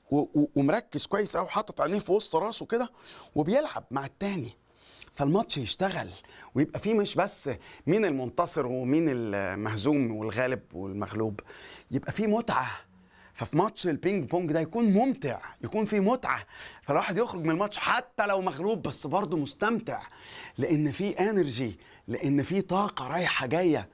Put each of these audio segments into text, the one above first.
و- و- ومركز كويس قوي حاطط عينيه في وسط راسه كده وبيلعب مع التاني فالماتش يشتغل ويبقى فيه مش بس مين المنتصر ومين المهزوم والغالب والمغلوب يبقى فيه متعه ففي ماتش البينج بونج ده يكون ممتع يكون فيه متعه فالواحد يخرج من الماتش حتى لو مغلوب بس برضه مستمتع لان فيه انرجي لان فيه طاقه رايحه جايه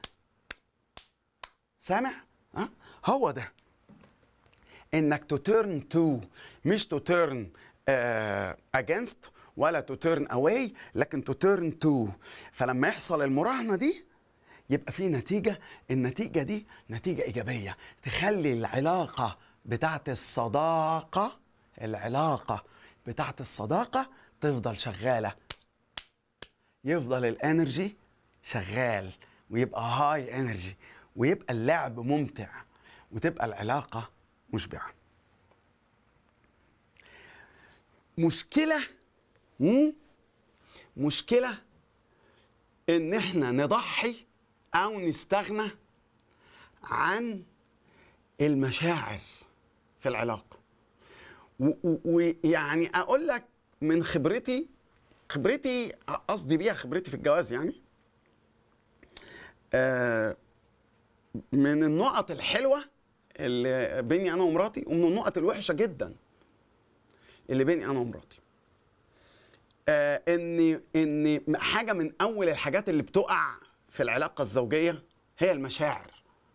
سامع ها هو ده انك تو تيرن تو مش تو تيرن اجينست ولا تو تيرن اواي لكن تو تيرن تو فلما يحصل المراهنه دي يبقى في نتيجه النتيجه دي نتيجه ايجابيه تخلي العلاقه بتاعت الصداقه العلاقه بتاعت الصداقه تفضل شغاله يفضل الانرجي شغال ويبقى هاي انرجي ويبقى اللعب ممتع وتبقى العلاقه مشبعه مشكله مم؟ مشكله ان احنا نضحي او نستغنى عن المشاعر في العلاقه و- و- ويعني اقول لك من خبرتي خبرتي قصدي بيها خبرتي في الجواز يعني آه من النقط الحلوه اللي بيني انا ومراتي ومن النقط الوحشه جدا اللي بيني انا ومراتي آه ان ان حاجه من اول الحاجات اللي بتقع في العلاقه الزوجيه هي المشاعر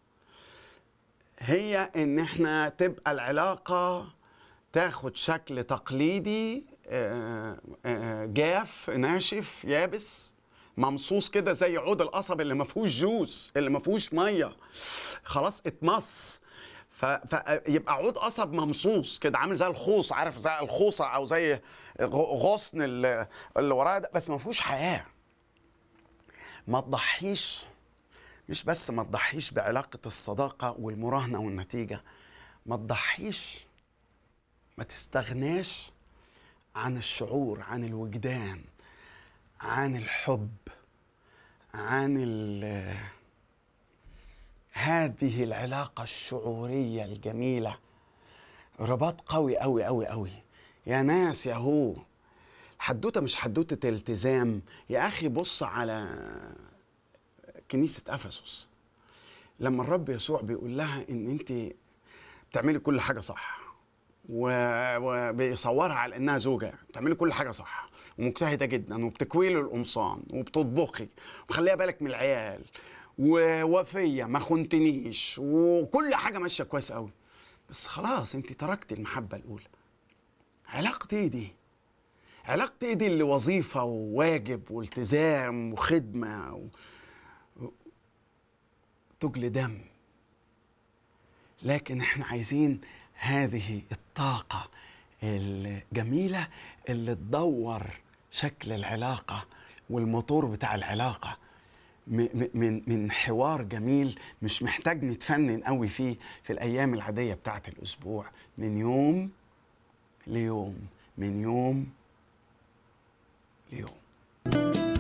هي ان احنا تبقى العلاقه تاخد شكل تقليدي آه، آه، جاف ناشف يابس ممصوص كده زي عود القصب اللي ما فيهوش جوس اللي ما فيهوش ميه خلاص اتمص ف- فيبقى عود قصب ممصوص كده عامل زي الخوص عارف زي الخوصه او زي غ- غصن اللي اللي وراه ده بس ما فيهوش حياه ما تضحيش مش بس ما تضحيش بعلاقه الصداقه والمراهنه والنتيجه ما تضحيش ما تستغناش عن الشعور عن الوجدان عن الحب عن ال- هذه العلاقة الشعورية الجميلة رباط قوي قوي قوي قوي يا ناس يا هو حدوتة مش حدوتة التزام يا أخي بص على كنيسة أفسس لما الرب يسوع بيقول لها إن أنت بتعملي كل حاجة صح و- وبيصورها على انها زوجه يعني بتعملي كل حاجه صح ومجتهده جدا وبتكوي له القمصان وبتطبخي ومخليها بالك من العيال ووفيه ما خنتنيش وكل حاجه ماشيه كويس قوي بس خلاص انت تركتي المحبه الاولى علاقتي ايه دي علاقتي ايه دي اللي وظيفه وواجب والتزام وخدمه و... و... تجلي دم لكن احنا عايزين هذه الطاقة الجميلة اللي تدور شكل العلاقة والموتور بتاع العلاقة م- م- من من حوار جميل مش محتاج نتفنن قوي فيه في الأيام العادية بتاعة الأسبوع من يوم ليوم من يوم ليوم